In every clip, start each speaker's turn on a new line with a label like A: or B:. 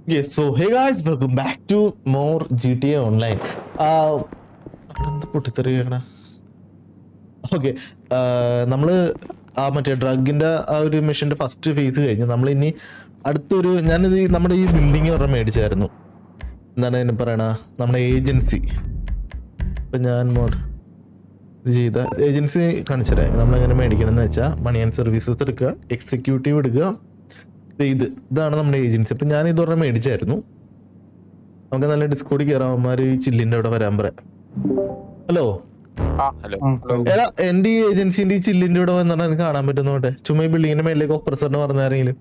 A: Yes, so hey guys, welcome back to more GTA Online. Uh, എന്താ പൊട്ടിത്തെറി കേക്കണ okay നമ്മള് ആ മറ്റേ ഡ്രഗിന്റെ ആ ഒരു മിഷന്റെ ഫസ്റ്റ് ഫേസ് കഴിഞ്ഞു നമ്മൾ ഇനി അടുത്തൊരു ഞാനിത് ഈ നമ്മുടെ ഈ ബിൽഡിംഗ് ഒരെണ്ണം മേടിച്ചായിരുന്നു എന്താണ് അതിന് പറയണ നമ്മുടെ ഏജൻസി ഇപ്പൊ ഞാൻ മോഡ് ഇത് ചെയ്ത ഏജൻസി കാണിച്ചുതരാം നമ്മളെങ്ങനെ മേടിക്കണം എന്ന് വെച്ചാൽ മണി ആൻഡ് സർവീസസ് എടുക്കുക എക്സിക്യൂട്ടീവ് എടുക്കുക ദേ ഇത് ഇതാണ് നമ്മുടെ ഏജൻസി അപ്പൊ ഞാൻ ഇതൊരെണ്ണം മേടിച്ചായിരുന്നു നമുക്ക് നല്ല ഡിസ്കോഡിൽ കയറാം അവന്മാർ ഈ ചില്ലിന്റെ അവിടെ വരാൻ പറയാം ഹലോ
B: ആ ഹലോ ഹലോ
A: എടാ എന്റെ ഈ ഏജൻസിന്റെ ഈ ചില്ലിന്റെ ഇവിടെ വന്നിട്ട് എനിക്ക് കാണാൻ പറ്റുന്നോട്ടെ ചുമ്മാ ഈ ബിൽഡിങ്ങിന്റെ മേലേക്ക് ഓപ്പറേസറിന് പറഞ്ഞ ആരെങ്കിലും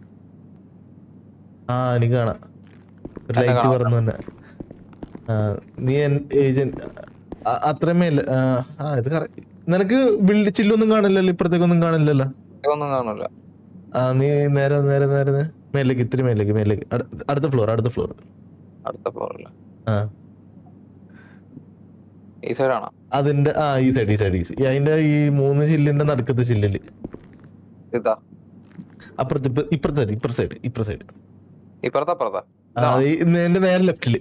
A: ആ എനിക്ക് കാണാം
B: എന്നെ
A: ലൈറ്റ്
B: കാണാം.
A: പറഞ്ഞു തന്നെ ആ, നീ ഏജന്റ് അത്രയും മേലെ ആ ആ, ഇത് കറക്റ്റ് നിനക്ക് ബിൽഡ് ചില്ലൊന്നും കാണില്ലല്ലോ ഇപ്പുറത്തേക്കൊന്നും കാണില്ലല്ലോ
B: ഒന്നും കാണൂല
A: ആ നീ നേരെ നേരെ നേരെ നേ- മേലേക്ക് ഇത്തിരി മേലേക്ക് മേലേക്ക് അടു- അടുത്ത ഫ്ലോർ അടുത്ത ഫ്ലോർ
B: അടുത്ത ഫ്ലോറില്ല
A: ആ
B: ഈ സൈഡാണോ
A: അതിന്റെ ആ ഈ സൈഡ് ഈ സൈഡ് ഈ side. അതിന്റെ ഈ മൂന്ന് ചില്ലിന്റെ നടുക്കത്തെ ചില്ലില്
B: ഇതാ
A: അപ്പുറത്ത് ഇപ്പ- ഇപ്പുറത്തെ സൈഡ് ഇപ്പുറത്തെ സൈഡ് ഇപ്പുറത്തെ സൈഡ്
B: ഇപ്പുറത്തെ അപ്പുറത്താ
A: ആ ഈ എന്റെ നേരെ ലെഫ്റ്റില്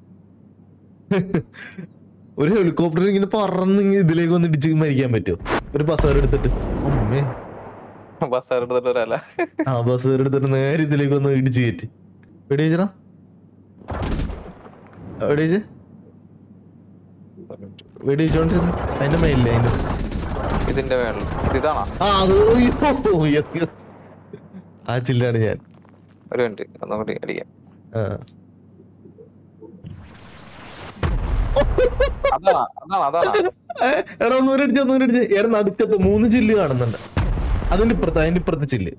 A: ഒരു ഹെലികോപ്റ്റർ ഇങ്ങനെ പറന്ന് ഇങ്ങനെ ഇതിലേക്ക് വന്ന് ഇടിച്ച് മരിക്കാൻ പറ്റുമോ ഒരു ബസ് എടുത്തിട്ട് അമ്മേ
B: ബസ് എടുത്തിട്ട് വരാല്ല
A: ആ ബസ് എടുത്തിട്ട് നേരെ ഇതിലേക്ക് വന്ന് ഇടിച്ച് കയറ്റി എവിടെ വെച്ചടാ എവിടെ വെച്ച് വെടി വെച്ചോണ്ടിരുന്നു അതിന്റെ മേലില്ലേ അതിന്റെ
B: ഇതിന്റെ മേളിൽ ഇതാണോ
A: ആ അത് അയ്യോ, yes, yes. ആ ചില്ലാണ് ഞാൻ
B: ഒരു മിനിറ്റ് ഒന്നും കൂടി അടിക്കാം
A: ആ.
B: അതാണോ അതാണോ അതാണോ
A: ഏ, എടാ ഒന്നുകൂടെ അടിച്ച് ഒന്നുകൂടെ അടിച്ച് എടാ നടുക്കത്ത് മൂന്ന് ചില്ല് കാണുന്നുണ്ട് അതിന്റെ ഇപ്പുറത്ത് അതിന്റെ ഇപ്പുറത്ത് ചില്ല്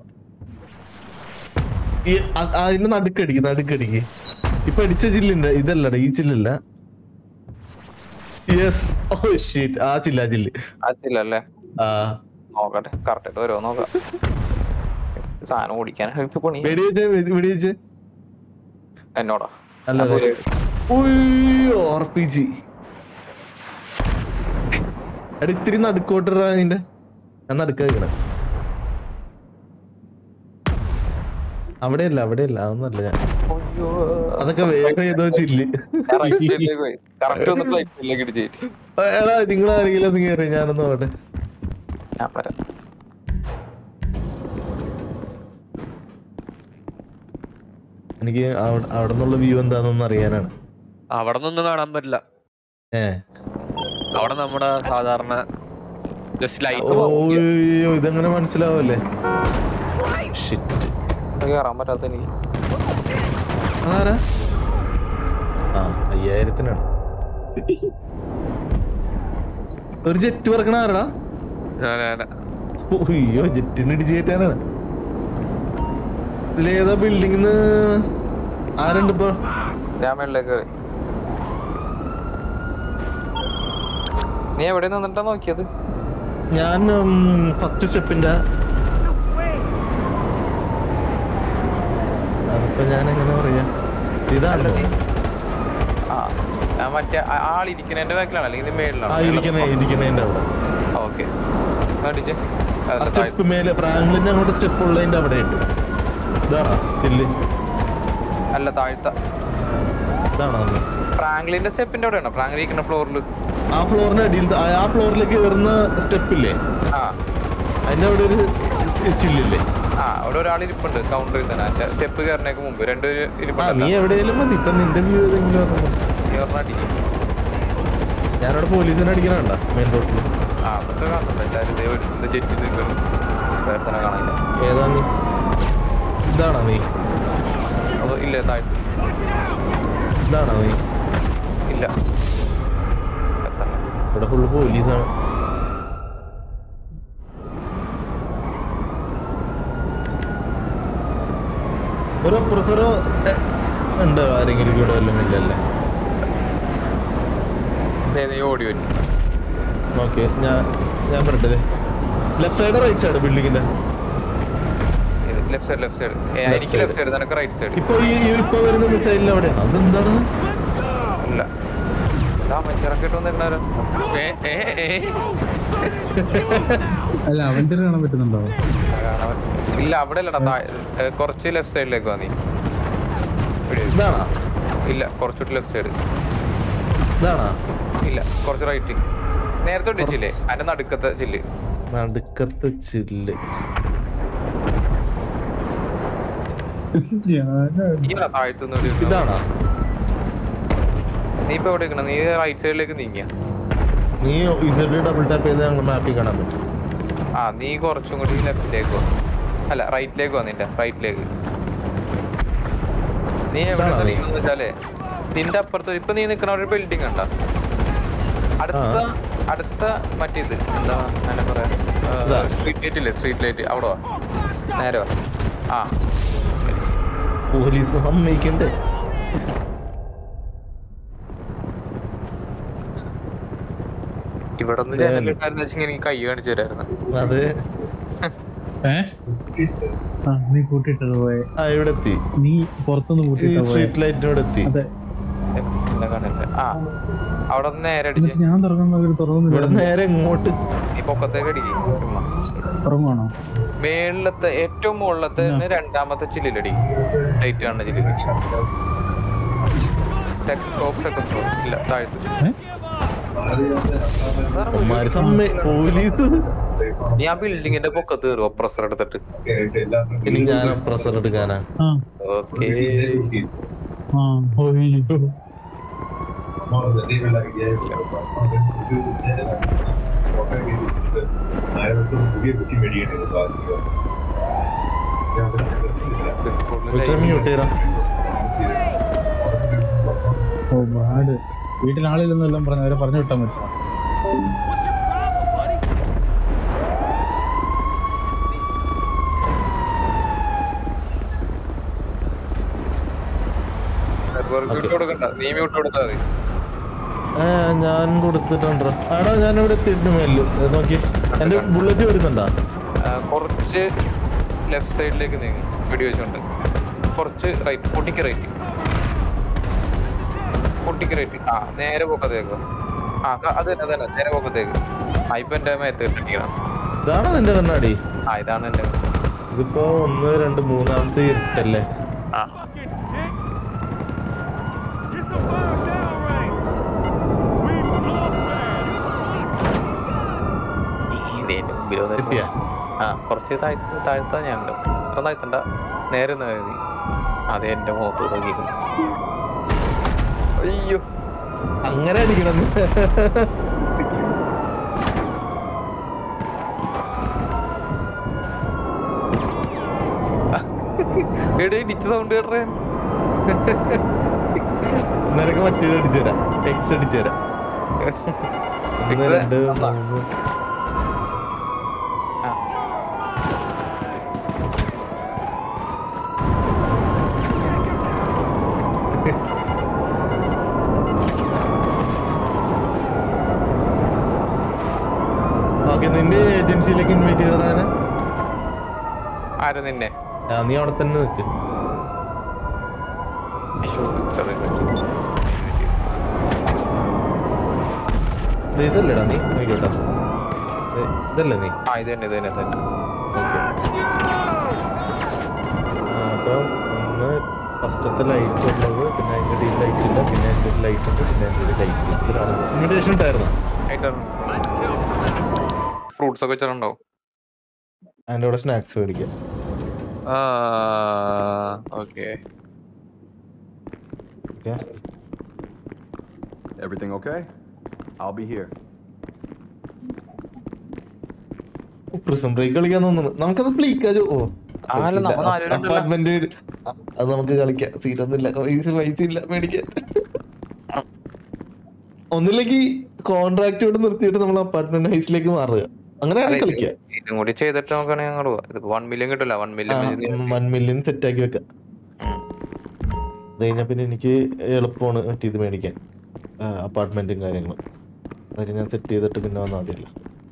A: ഈ അ- അതിന്റെ നടുക്കടിക്ക് നടുക്കടിക്ക് ഇപ്പൊ അടിച്ച ചില്ലുണ്ട് ഇതല്ലടാ ഈ ചില്ലല്ല യെസ് ഓ ഷീറ്റ് ആ ചില്ല ആ ചില്ല്
B: അച്ഛല്ലേ
A: ആ
B: നോക്കട്ടെ കറക്റ്റ് ആയിട്ട് വരുമോ നോക്കാം സാധനം ഓടിക്കാൻ ഇപ്പൊ പണി
A: വെടി വെച്ച് വെടി വെച്ച്
B: എന്നോടാ
A: അല്ല
B: അപ്പൊ ഒരു-
A: ആർ പി ജി എടാ ഇത്തിരി നടുക്കോട്ടിറ അതിന്റെ ഞാൻ നടുക്ക വെക്കണേ അവിടെയല്ല അവിടെയല്ല അതൊന്നല്ല ഞാൻ
B: അയ്യോ.
A: അതൊക്കെ വേറെ ഏതോ ചില്ല്
B: ഞാൻ right side ലേക്ക് പോയി കറക്റ്റ് വന്നിട്ട് റൈറ്റ് സൈഡിലേക്ക് ഇടിച്ചു കയറ്റി
A: എടാ നിങ്ങൾ ആരെങ്കിലും ഒന്ന് കയറി ഞാനൊന്ന് പോട്ടെ
B: ഞാൻ വരാം
A: എനിക്ക് അവിടെ അവിടെ നിന്നുള്ള വ്യൂ എന്താണെന്നൊന്ന് അറിയാനാണ്
C: അവിടെ നിന്നൊന്നും കാണാൻ പറ്റില്ല
A: ഏ
C: അവിടെ നമ്മുടെ സാധാരണ ജസ്റ്റ് ലൈറ്റ്
A: ഓയ്യോ ഇതെങ്ങനെ മനസ്സിലാവല്ലേ ഷിറ്റ്
B: കയറാൻ പറ്റാത്ത എനിക്ക്
A: അതാരാ ആ അയ്യായിരത്തിനാണ് ഒരു ജെറ്റ് പറക്കണ ആരടാ അയ്യോ ജെറ്റിന് ഇടിച്ച് കയറ്റാനാണ് ഇതിലേതാ ബിൽഡിംഗ് ആരുണ്ട് ഇപ്പൊ
B: ഞാൻ മേളിലേക്ക് കയറി നീ എവിടെ നിന്നിട്ടാ നോക്കിയത്
A: ഞാൻ ഫസ്റ്റ് സ്റ്റെപ്പിന്റെ അതിപ്പോ ഞാൻ എങ്ങനെ പറയാ ഇതാണ്
B: ആ ഞാൻ മറ്റേ ആ- ആളിരിക്കുന്നതിന്റെ ബാക്കിലാണ് അല്ലെങ്കിൽ ഇത്
A: ആ
B: മേളിലാണ്
A: ഇരിക്കണേ ഇരിക്കണേന്റെ അവിടെ
B: ഓക്കെ അടിച്ചേ
A: ആ സ്റ്റെപ്പ് മേലെ ഫ്രാങ്ക്ലിന്റെ അങ്ങോട്ട് സ്റ്റെപ്പ് ഉള്ളതിന്റെ അവിടെ ഉണ്ട് ഇതാണോ ഇല്ല
B: അല്ല താഴ്ത്ത
A: ഇതാണോ അത്?
B: ഫ്രാങ്ക്ലിന്റെ സ്റ്റെപ്പിന്റെ അവിടെയാണോ ഫ്രാങ്ക്ലി ഇരിക്കുന്ന ഫ്ലോറിൽ
A: ആ ഫ്ലോറിന്റെ അടിയിൽ ആ- ആ ഫ്ലോറിലേക്ക് കയറുന്ന സ്റ്റെപ്പ് ഇല്ലേ
B: ആ
A: അതിന്റെ അവിടെ ഒരു ചില്ലില്ലേ
B: ആ അവിടെ ഒരാൾ ഇരിപ്പുണ്ട് കൗണ്ടറിൽ തന്നെ സ്റ്റെപ്പ് കയറിനേക്ക് മുമ്പ് രണ്ടുപേര്
A: ആ നീ
B: ഇരിപ്പുണ്ട്
A: എവിടെയെങ്കിലും മതി ഇപ്പൊ നിന്റെ വ്യൂ ഏതെങ്കിലും വന്നോ.
B: അടിക്കും
A: ഞാനവിടെ പോലീസിനെ അടിക്കണണ്ട മെയിൻ റോഡിൽ
B: ആ അതൊക്കെ കാണുന്നുണ്ട് എല്ലാവരും ഇതേ ഒരു ജെറ്റ് നിൽക്കണം വേറെ തന്നെ കാണില്ല
A: ഏതാ നീ ഇതാണോ നീ
B: അത് ഇല്ല താഴ്ത്ത്
A: ഇതാണോ നീ
B: ഇല്ല എത്തണം.
A: ഇവിടെ ഫുള്ള് പോലീസാണ് ഒരു അപ്പുറത്തൊരു എ, ഉണ്ടോ ആരെങ്കിലും ഇവിടെ വല്ലതും ഇല്ലല്ലേ
B: ദേ നീ ഓടി വരും
A: ഓക്കെ ഞാൻ ഞാൻ പറയട്ടെ ലെഫ്റ്റ് സൈഡ് റൈറ്റ് സൈഡ് ബിൽഡിങ്ങിന്റെ
B: left side left side
A: Left
B: എനിക്ക്
A: side.
B: ലെഫ്റ്റ് സൈഡ് നിനക്ക് റൈറ്റ് സൈഡ്
A: ഇപ്പൊ ഈ ഈ ഇപ്പൊ വരുന്ന മിസൈലിൽ അവിടെയാണ് അതെന്താണ്
B: ഇല്ല ആ മറ്റേറക്കിട്ട് വന്നിട്ടുണ്ടാരോ
C: ഏ ഏ ഏ
D: അല്ല അവന്റെ കാണാൻ പറ്റുന്നുണ്ടോ
B: ഇല്ല അവിടെ അല്ലടാ താഴെ- ഏ, കുറച്ച് ലെഫ്റ്റ് സൈഡിലേക്ക് വാ നീ
A: ഇതാണോ
B: ഇല്ല കുറച്ചുകൂടി ലെഫ്റ്റ് സൈഡ്
A: ഇതാണോ
B: ഇല്ല കുറച്ച് റൈറ്റ് നേരത്തെ ഇടിച്ചില്ലേ അതിന്റെ നടുക്കത്തെ ചില്ല്
A: നടുക്കത്ത് ചില്ല്
D: ഞാനാ
B: ഈ താഴ്ത്തുന്ന ഒരു
A: ഇതാണോ
B: നീ ഇപ്പൊ എവിടെ നിൽക്കണം നീ റൈറ്റ് സൈഡിലേക്ക് നീങ്ങിയ
A: നീ ഇസഡ് ഡബിൾ ടാപ്പ് ചെയ്ത് ഞങ്ങൾ മാപ്പിൽ കാണാൻ പറ്റും
B: ആ നീ കുറച്ചും കൂടി ലെഫ്റ്റിലേക്ക് വാ അല്ല റൈറ്റിലേക്ക് വാ നിന്റെ റൈറ്റിലേക്ക് നീ എവിടെ
A: ഇതാണോ നീ?
B: നിൽക്കണം വെച്ചാലേ നിന്റെ അപ്പുറത്ത് ഇപ്പൊ നീ നിൽക്കണ ഒരു ബിൽഡിംഗ് കണ്ട അടുത്ത അടുത്ത മറ്റേത് എന്താ അങ്ങനെ പറയാ
A: ഇതാ.
B: സ്ട്രീറ്റ് ലൈറ്റ് ഇല്ലേ സ്ട്രീറ്റ് ലൈറ്റ് അവിടെ വാ നേരെ വാ ആ
A: പോലീസ് സമ്മതിക്കണ്ടേ
B: ഇവിടെ ഒന്ന്
A: ദേ.
B: ജനലിട്ടായിരുന്നു വെച്ചെങ്കിൽ എനിക്ക് കൈ കാണിച്ചു തരായിരുന്നു
A: അതെ
D: ഏ ആ നീ കൂട്ടിട്ടത് പോയെ
A: ആ ഇവിടെ എത്തി
D: നീ പുറത്തുനിന്ന്
A: ഈ
D: കൂട്ടിട്ട പോയെ
A: സ്ട്രീറ്റ് ലൈറ്റിനോട് എത്തി
D: അതെ
B: എന്നെ കാണില്ല ആ അവിടെ ഒന്ന് നേരെ അടിച്ച്
D: എന്നിട്ട് ഞാൻ തുറക്കുന്ന
A: ഇവിടെ
D: തുറന്നില്ല
A: നേരെ ഇങ്ങോട്ട്
B: ഈ പൊക്കത്തേക്ക് അടിക്കും ചുമ്മാ
D: തുറങ്ങുവാണോ
B: മേളിലത്തെ ഏറ്റവും മുകളിലത്തെ തന്നെ രണ്ടാമത്തെ ചില്ലിലടി ലൈറ്റ് കാണുന്ന ചില്ലിൽ ടോപ്പ് സെക്കൻഡ് ഫ്ലോർ ഇല്ല താഴത്ത്
D: ഏ?
A: അമ്മാര് സമ്മ പോലീസ്
B: നീ ആ ബിൽഡിങ്ങിന്റെ പൊക്കത്ത് കയറും ഒപ്രസർ എടുത്തിട്ട്
A: ഇനി ഞാൻ പ്രസർ എടുക്കാനാ
D: ആ
B: ഓക്കേ
D: ആ ഓയ്യോ
A: മ്യൂട്ട് ചെയ്യടാ
D: ഓ ബാഡ് വീട്ടിൽ ആളില്ലെന്നും എല്ലാം പറഞ്ഞു അവരെ പറഞ്ഞു വിട്ടാൽ മതി
B: മ്യൂട്ട് കൊടുക്കണ്ട നീ മ്യൂട്ട് കൊടുത്താൽ മതി
A: ഏ ഞാൻ കൊടുത്തിട്ടുണ്ടോ ആടാ ഞാൻ ഇവിടെ എത്തിയിട്ട് മേലില് ഏ, നോക്കി എന്റെ ബുള്ളറ്റ് വരുന്നുണ്ടാ
B: ആ, കുറച്ച് ലെഫ്റ്റ് സൈഡിലേക്ക് നീങ്ങി വെടി വെച്ചോണ്ട് കുറച്ച് റൈറ്റ് പൊട്ടിക്ക് റൈറ്റ് പൊട്ടിക്ക് റൈറ്റ് ആ നേരെ പൊക്കത്തേക്ക് ആ ക- അത് തന്നെ അത് തന്നെ നേരെ പൊക്കത്തേക്ക് ആ ഇപ്പൊ എന്റെ മേത്ത് ഇട്ടിരിക്കണം
A: ഇതാണോ നിന്റെ കണ്ണാടി
B: ആ ഇതാണ് എന്റെ
A: ഇതിപ്പോ ഒന്ന് രണ്ട് മൂന്നാമത്തെ ഇരുട്ടല്ലേ
B: ആ ഈ ഇതിന്റെ മുമ്പിൽ വന്ന്
A: എത്തിയാ
B: ആ കുറച്ച് താഴ്ത്ത താഴ്ത്താൻ ഞാൻ ഉണ്ട് അത്ര താഴ്ത്തണ്ട നേരെ നേരി അതെ എന്റെ മുഖത്ത് നോക്കിക്കുന്നു അയ്യോ
A: അങ്ങനെ അടിക്കണം നീ.
B: എവിടെ ഇടിച്ച സൗണ്ട് കേട്ടേ
A: നിനക്ക് മറ്റേത് അടിച്ചുതരാം എക്സ് അടിച്ചുതരാം ഒന്ന് രണ്ട് മൂന്ന്
B: ആ.
A: ഓക്കെ നിന്റെ ഏജൻസിയിലേക്ക് ഇൻവൈറ്റ് ചെയ്തതാണ്
B: ആര് നിന്നെ
A: ആ നീ അവിടെ തന്നെ നിൽക്ക്
B: അയ്യോ, sorry, sorry.
A: ഇത് ഇതല്ലേടാ നീ നോക്കിയോട്ടാ ഇത് ഇതല്ലേ നീ
B: ആ ഇത് തന്നെ ഇത് തന്നെ ഇത് തന്നെ
A: ഓക്കെ അപ്പം ഒന്ന് ഫസ്റ്റത്തെ ലൈറ്റ് ഉള്ളത് പിന്നെ അതിൻ്റെ ഇടയിൽ ലൈറ്റ് ഇല്ല പിന്നെ അതിൻ്റെ ഒരു ലൈറ്റ് ഉണ്ട് പിന്നെ അതിൻ്റെ ഒരു ലൈറ്റ് ഇല്ല ഇതിലാണ് ഇൻവിറ്റേഷൻ ഉണ്ടായിരുന്നോ
B: ഫ്രൂട്ട്സ് ഒക്കെ വെച്ചിട്ടുണ്ടാവും
A: അതിൻ്റെ കൂടെ സ്നാക്സ് മേടിക്കാം
B: ആ okay
A: okay
E: Everything okay? I'll be here.
A: Prism break കളിക്കാൻ തോന്നുന്നു നമുക്കത് പ്ലീക്കാജോ ഓ
B: ആ, അല്ല, നമ്മൾ നാലുപേരുണ്ടല്ലോ.
A: അപ്പാർട്ട്മെന്റ് അത് നമുക്ക് കളിക്കാം തീരൊന്നുമില്ല പൈസ പൈസ ഇല്ല മേടിക്കാൻ ഒന്നില്ലെങ്കിൽ കോൺട്രാക്ട് കൊണ്ട് നിർത്തിയിട്ട് നമ്മൾ അപ്പാർട്ട്മെന്റ് ഹൈസിലേക്ക് മാറുക അങ്ങനെയാണ് കളിക്കുക
B: ഇതും കൂടി ചെയ്തിട്ട് നോക്കുകയാണെങ്കിൽ അങ്ങോട്ട് പോവാം ഇതിപ്പോ വൺ മില്യൺ കിട്ടില്ല one million
A: one million set ആക്കി വെക്കാം അത് കഴിഞ്ഞാൽ പിന്നെ എനിക്ക് എളുപ്പമാണ് മറ്റേ ഇത് മേടിക്കാൻ അപ്പാർട്ട്മെന്റും കാര്യങ്ങളും അതൊക്കെ ഞാൻ സെറ്റ് ചെയ്തിട്ട് പിന്നെ വന്നാൽ മതിയല്ലോ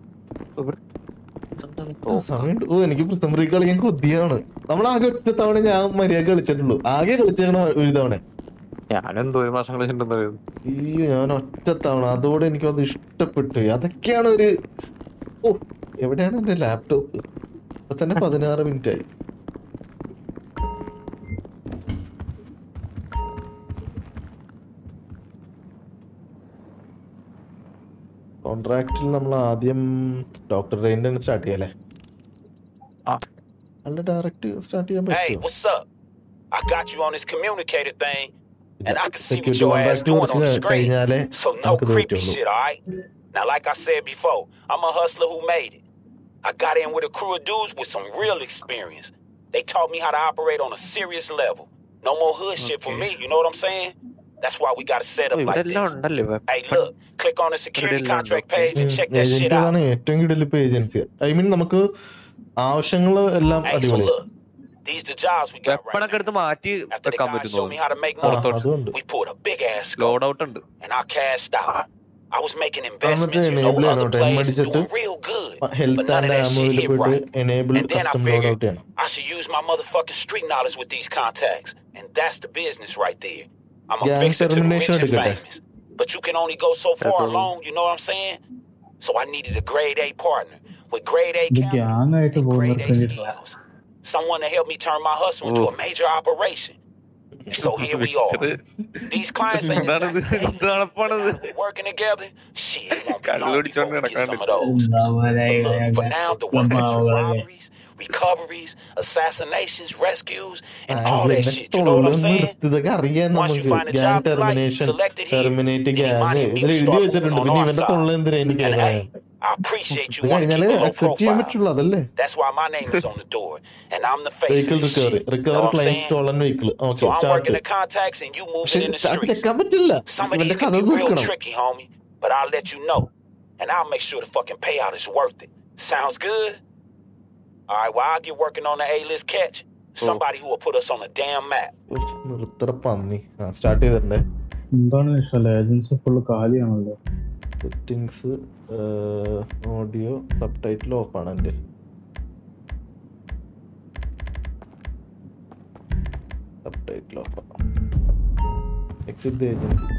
A: ആ, സമയമുണ്ട് ഓ എനിക്ക് പ്രിസം ബ്രേക്ക് കളിക്കാൻ കൊതിയാണ് നമ്മൾ ആകെ ഒറ്റ തവണ ഞാൻ മര്യാദ കളിച്ചിട്ടുള്ളൂ ആകെ കളിച്ചേക്കണ ഒരു തവണ
B: ഞാൻ എന്തോ ഒരു മാസം കളിച്ചിട്ടുണ്ടെന്ന്
A: അയ്യോ ഞാൻ ഒറ്റ തവണ അതോടെ എനിക്ക് അത് ഇഷ്ടപ്പെട്ടു അതൊക്കെയാണ് ഒരു ഓ എവിടെയാണ് എന്റെ ലാപ്ടോപ്പ് ഇപ്പൊ തന്നെ പതിനാറ് മിനിറ്റ് ആയി കോൺട്രാക്റ്റിൽ നമ്മൾ ആദ്യം ഡോക്ടർ റെയിൻ്റെ സ്റ്റാർട്ട് ചെയ്യല്ലേ
B: ആ.
A: അല്ല ഡയറക്റ്റ് സ്റ്റാർട്ട് ചെയ്യാൻ
F: Hey,
A: പറ്റുമോ
F: what's up? I got you on this communicator thing, and I can see what
A: security
F: your ass
A: contract
F: doing
A: കുറച്ച്
F: on the screen.
A: കഴിഞ്ഞാലേ
F: So no
A: നമുക്കിത്
F: creepy
A: പറ്റുള്ളൂ
F: shit, alright? Now, like I said before, I'm a hustler who made it. I got in with a crew of dudes with some real experience. They taught me how to operate on a serious level. No more hood shit for
B: Okay.
F: me, you know what I'm saying? That's why we got to set
C: ഓ,
F: up
C: ഇവിടെ
F: like
C: എല്ലാം
F: this.
C: ഉണ്ടല്ലേ
F: Hey, look, click on the security
C: Really
F: contract
C: okay.
F: page and check that
A: agency
F: shit out.
A: ആണ് ഏറ്റവും കൂടുതൽ ഇപ്പൊ agency I mean നമുക്ക് ആവശ്യങ്ങൾ എല്ലാം
F: Hey, so
A: അടിപൊളിയാണ്
F: look, these the jobs we got right
C: വെപ്പണൊക്കെ
F: now.
C: എടുത്ത് മാറ്റി
F: After the
C: വെക്കാൻ
F: guys
C: പറ്റും
F: showed me how to make
A: ആ
F: money,
A: അതുണ്ട്
F: we pulled a big ass scope.
C: Load out ഉണ്ട്
F: and I cashed out. I was making
A: എന്നിട്ട്
F: investments, you know,
A: enable
F: other
A: ചെയ്യണം കേട്ടോ
F: players
A: അടിച്ചിട്ട്
F: doing real good.
A: Health
F: But none
A: and
F: of that shit
A: ആമോയിൽ
F: hit
A: പോയിട്ട്
F: right.
A: Enable
F: And then I
A: custom load
F: figured
A: out ചെയ്യണം
F: I should use my motherfucking street knowledge with these contacts. And that's the business right there. I'm a
A: Gang
F: fixer to the rich
A: termination
F: and
A: എടുക്കട്ടെ?
F: famous. But you can only go so far
C: That's all.
F: alone, you know what I'm saying? So I needed a grade A partner with grade A
D: ഇത്
F: cameras
D: gang ആയിട്ട്
F: and grade
D: പോകുന്നവർക്ക്
F: A
D: വേണ്ടിയിട്ടുള്ള
F: skills. Someone to help me turn my hustle into a major operation. So here we are. These clients ain't
C: എന്താണിത് എന്ത് നടപ്പാണിത്
F: we working together. Shit, it won't be
C: കള്ളു
F: long
C: കുടിച്ചോണ്ട്
F: before we get some of
C: നടക്കാണ്ട്.
F: those.
D: എന്താ പറയാ,
F: But look, for now, the work is
D: സ്വഭാവങ്ങളൊക്കെ.
F: robberies, recoveries, assassinations, rescues, and
A: ആ,
F: all that
A: എന്നെ
F: shit. You know what I'm
A: തൊഴിലും
F: saying?
A: നിർത്തിയതൊക്കെ അറിയാം
F: Once you
A: നമുക്ക്
F: find a
A: gang
F: job you like,
A: termination
F: select it here.
A: Terminate
F: Any
A: gang
F: money,
A: ഇതിൽ
F: you
A: എഴുതി
F: start
A: വെച്ചിട്ടുണ്ട്
F: moving
A: പിന്നെ
F: on our
A: ഇവന്റെ
F: side.
A: തൊള്ള എന്തിനാ എനിക്ക്
F: And
A: കേൾക്കണേ
F: hey, I appreciate you
A: ഇത്
F: wanting to
A: കഴിഞ്ഞാല്
F: keep a low
A: അക്സെപ്റ്റ് ചെയ്യാൻ
F: profile.
A: പറ്റുള്ളൂ അതല്ലേ
F: That's why my name is on the door, and I'm the face
A: vehicle
F: of this
A: recovery
F: shit. You know
A: recover
F: what I'm
A: claim
F: saying?
A: Stolen vehicle okay
F: So I'm
A: start
F: working the contacts, and you
A: പക്ഷെ
F: moving in the
A: start
F: streets.
A: വെക്കാൻ പറ്റില്ല
F: Some of
A: ഇവന്റെ
F: these
A: കഥ
F: can be real
A: തീർക്കണം
F: tricky, homie, but I'll let you know. And I'll make sure the fucking payout is worth it. Sounds good? All right, well, I'll get working on the A-list catch. Somebody who will put us on the damn map.
A: ഉഫ്, നിർത്തട പന്നി ആ start ചെയ്തിട്ടുണ്ടേ
D: എന്താണ് ഇഷ്ടമല്ല agency full കാലിയാണല്ലോ
A: settings audio subtitle off ആണ് എൻ്റെ subtitle off exit the agency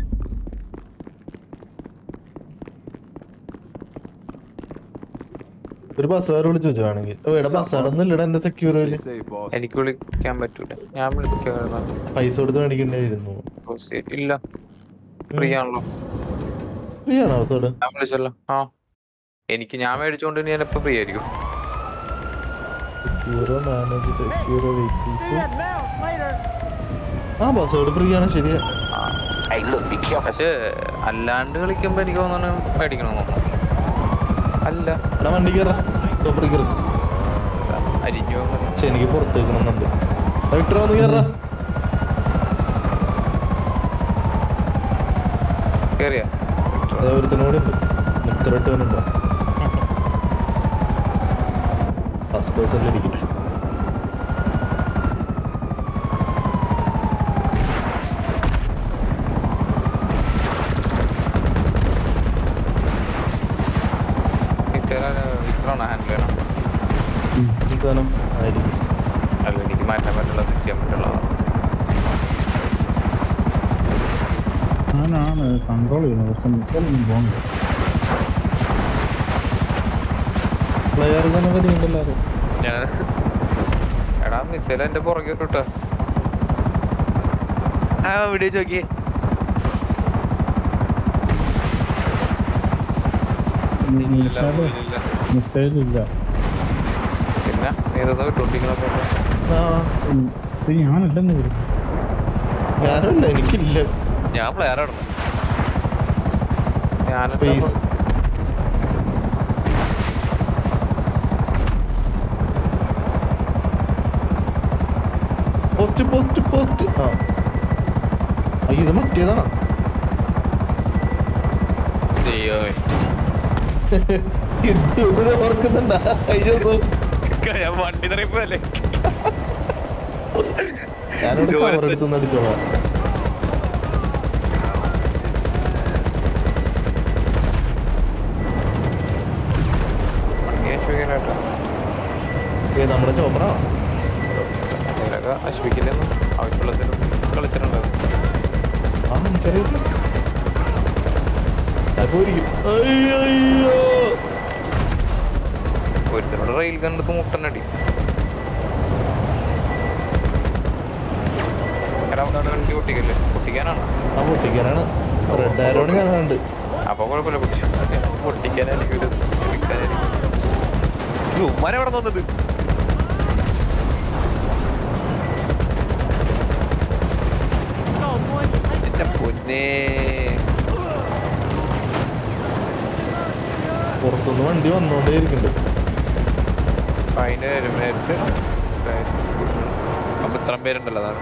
A: ഒരു ബസ്സുകാർ വിളിച്ചു വെച്ചു വേണമെങ്കിൽ ഓ എടാ ബസ്സുകാരൊന്നും ഇല്ലടാ എന്റെ സെക്യൂരിൽ
E: Stay safe, boss.
B: എനിക്ക് വിളിക്കാൻ പറ്റൂല ഞാൻ വിളിക്കാറുണ്ട്
A: പൈസ കൊടുത്ത് മേടിക്കേണ്ടിയിരുന്നു
B: ഇല്ല ഫ്രീ ആണല്ലോ
A: ഫ്രീ ആണോ അവത്തോട്
B: ഞാൻ വിളിച്ചല്ലോ ആ എനിക്ക് ഞാൻ മേടിച്ചോണ്ട് ഞാൻ എപ്പോ ഫ്രീ ആയിരിക്കും
A: സെക്യൂറോ മാനേജ് സെക്യൂറോ വെഹിക്കിൾസ് ആ ബസ്സോട് ഫ്രീ ആണ് ശരിയാ
F: Hey, look, be careful.
B: പക്ഷെ അല്ലാണ്ട് കളിക്കുമ്പോ എനിക്ക് തോന്നുന്നു മേടിക്കണമെന്ന് തോന്നുന്നു അല്ല
A: എടാ വണ്ടി കയറാ സൂപ്പർ കയറി
B: അരിഞ്ഞു പോകുന്നു.
A: പക്ഷെ എനിക്ക് പുറത്ത് വെക്കണമെന്നുണ്ട് വിക്ടർ വന്ന് കയറാ
B: കേറിയാ
A: അതേ ഒരുത്തനോട് ഉണ്ട് നിക്കറിട്ട് വന്നുണ്ടോ ഫസ്റ്റ് പേഴ്സണിൽ ഇരിക്കട്ടെ
B: വിക്രമാണ് ഹാൻഡിൽ ചെയ്യണം
A: സാധനം ആയിരിക്കും
B: അല്ല എനിക്ക് മാറ്റാൻ പറ്റുള്ള സെറ്റ് ചെയ്യാൻ പറ്റുള്ള
D: ഞാനാണ് കൺട്രോൾ ചെയ്യുന്നത് പക്ഷെ മിക്കൊന്നും പോകുന്നില്ല
A: പ്ലെയർ കടിയുണ്ടല്ലോ അത്
B: ഞാൻ എടാ മിസൈൽ എന്റെ പുറകെ ഇട്ടോ
C: ആ വീഡിയോ ചോക്കിയേ
D: മിസൈൽ ഇല്ല
B: പിന്നെ നീ ഇതൊന്നും ഇട്ടോണ്ടിരിക്കണപ്പോ
A: ആ
D: ഉം, ഇത് ഞാനല്ലെന്ന് വരും
A: ഞാനല്ല എനിക്കില്ല
C: ഞാൻ പ്ലെയർ ആണ്
B: ഞാൻ
A: സ്പേസ് പോസ്റ്റ് പോസ്റ്റ് പോസ്റ്റ് ആ അയ്യോ ഇത് മറ്റേതാണ്
C: ദൈവമേ.
A: ഇത് ഇവിടെ ഓർക്കുന്നുണ്ടാ കഴിഞ്ഞ ദിവസം
C: ഞാൻ വണ്ടി നിറയപ്പോഴല്ലേ
A: ഞാനോട് കവർ എടുത്ത് അടിച്ചോളാം
B: കേട്ടോ
A: ഏ നമ്മുടെ ചോപ്ര
B: ഇതിലൊക്കെ അശ്വിക്കില്ലെന്നും ആവശ്യമുള്ളതിനും കളിച്ചിട്ടുണ്ട്
A: ആ എനിക്കറിയില്ല അപ്പോയിരിക്കും അയ്യോ
B: ഒരുത്തനോട് റെയിൽ കണ്ടെത്ത് മുട്ടനടി എടാ അവിടെ വണ്ടി പൊട്ടിക്കല്ലേ പൊട്ടിക്കാനാണ്
A: ആ പൊട്ടിക്കാനാണ് റെഡ് ആരോട് ഞാൻ കണ്ട്
B: അപ്പൊ കുഴപ്പമില്ല പൊട്ടി പൊട്ടിക്കാനായിരിക്കും ഒരു എടുക്കാനായിരിക്കും
C: ഉമ്മാനെ എവിടെ തോന്നുന്നത്
B: എന്റെ പൊന്നേ
A: പുറത്തുനിന്ന് വണ്ടി വന്നോണ്ടേ ഇരിക്കുന്നുണ്ട്
B: അതിന് നേരത്തെ അപ്പൊ ഇത്രയും പേരുണ്ടല്ലോ അതാണ്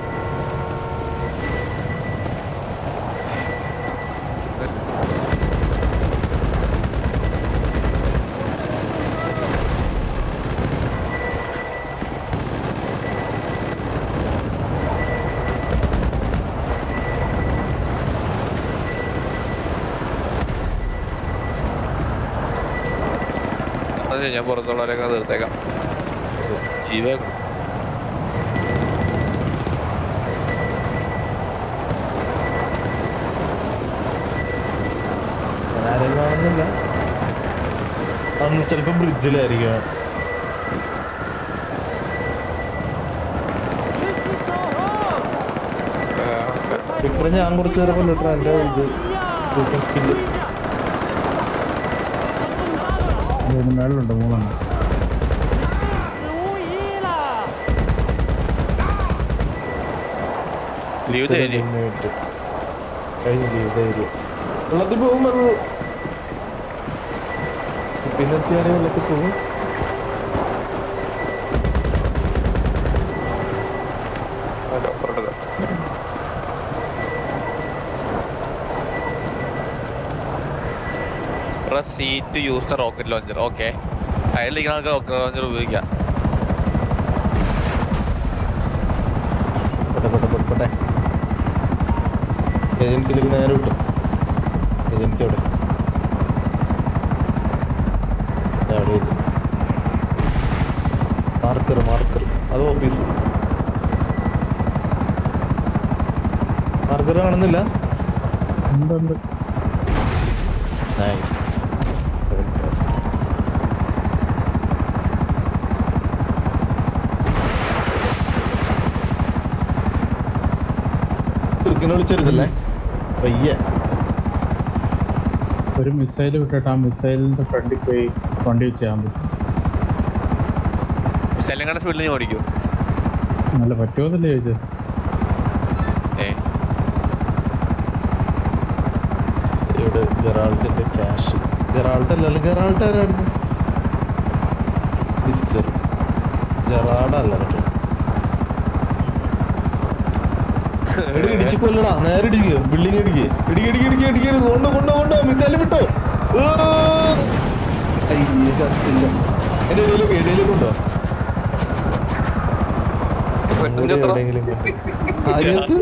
B: അത് ഞാൻ പുറത്തുള്ളവരൊക്കെ തീർത്തേക്കാം ജീവ
A: ആരെയും കാണുന്നില്ല അന്ന് ചിലപ്പോ ബ്രിഡ്ജിലായിരിക്കും ഇപ്പൊ ഞാൻ കുറച്ച് നേരം കൊല്ലിട്ടാ എന്റെ ഇത് സ്കില്ല്
D: ഇതിന് മേളിലുണ്ട് മൂന്നെണ്ണം
C: ലീവ് തരി
A: മുന്നേറ്റ് കഴിഞ്ഞ ലീവ് ധൈര്യം വെള്ളത്തിൽ പോകും അത് പിന്നെ എത്തിയാലേ വെള്ളത്തിൽ പോകും
B: അല്ല പുറത്ത്
C: press C to use the rocket launcher okay അതിലിരിക്കുന്ന നമുക്ക് റോക്കറ്റ് ലോഞ്ചർ ഉപയോഗിക്കാം
A: പോട്ടെ പോട്ടെ പോട്ടെ പോട്ടെ ഏജൻസിയിലേക്ക് നേരെ വിട്ടു ഏജൻസി അവിടെ ദേ അവിടെ ഇരിക്കുന്നു. മാർക്കർ മാർക്കർ അത് ഓഫീസ് മാർക്കർ കാണുന്നില്ല
D: ഉണ്ട് ഉണ്ട്
A: നൈസ് ചെറുക്കിനെ വിളിച്ചെടുത്തല്ലേ പയ്യെ
D: ഒരു മിസൈൽ വിട്ടിട്ട് ആ മിസൈലിന്റെ ഫ്രണ്ടിൽ പോയി വണ്ടി ചെയ്യാൻ പറ്റും
C: ശല്യങ്ങളുടെ സ്പീഡിൽ ഞാൻ ഓടിക്കും
D: നല്ല പറ്റുമോന്നല്ലേ ചോദിച്ചത്
C: ഏ
A: ഇവിടെ ഗറാൾട്ടിന്റെ ക്യാഷ് ഗറാൾട്ട് അല്ലല്ലോ ഗറാൾട്ട് ആരായിരുന്നു പിക്ചർ ജറാഡല്ല മറ്റേ എടി ഇടിച്ച് കൊല്ലടാ നേരെ ഇടിക്കുക ബിൽഡിംഗ് ഇടിക്കുക ഇടിക്കുക ഇടിക്കുക ഇടിക്കുക ഇടിക്കരുത് കൊണ്ടോ കൊണ്ടോ കൊണ്ടോ മിത്താലും വിട്ടോ ഏ! അയ്യേ ചത്തില്ല എന്റെ ഇടയിലും ഇടയിലും കൊണ്ടോ ഇവിടെ എവിടെയെങ്കിലും കൊണ്ട്. ആര്യത്ത്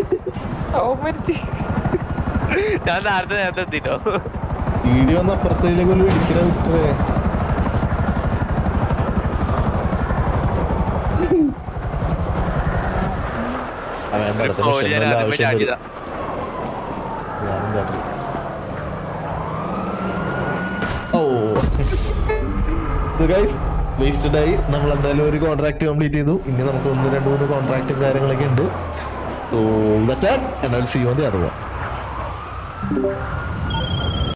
C: ഞാൻ നേരത്തെ നേരത്തെ എത്തിട്ടോ
A: വീഡിയോ ഒന്ന് അപ്പുറത്തേക്ക് ഒന്ന് ഇടിക്കണ വിട്ടേ ആ, വേണ്ട, അടുത്ത
C: ഓടി
A: mission
C: ഞാൻ
A: വല്ല
C: ആദ്യമേ
A: ആവശ്യം
C: ചാടിയതാ
A: വരും. ഞാനും ചാടി. ഓ വേസ്റ്റഡ് ആയി നമ്മൾ എന്തായാലും ഒരു കോൺട്രാക്ട് കംപ്ലീറ്റ് ചെയ്തു ഇനി നമുക്ക് ഒന്ന് രണ്ട് മൂന്ന് കോൺട്രാക്റ്റും കാര്യങ്ങളൊക്കെ ഉണ്ട് so that's that and I will see you on the other one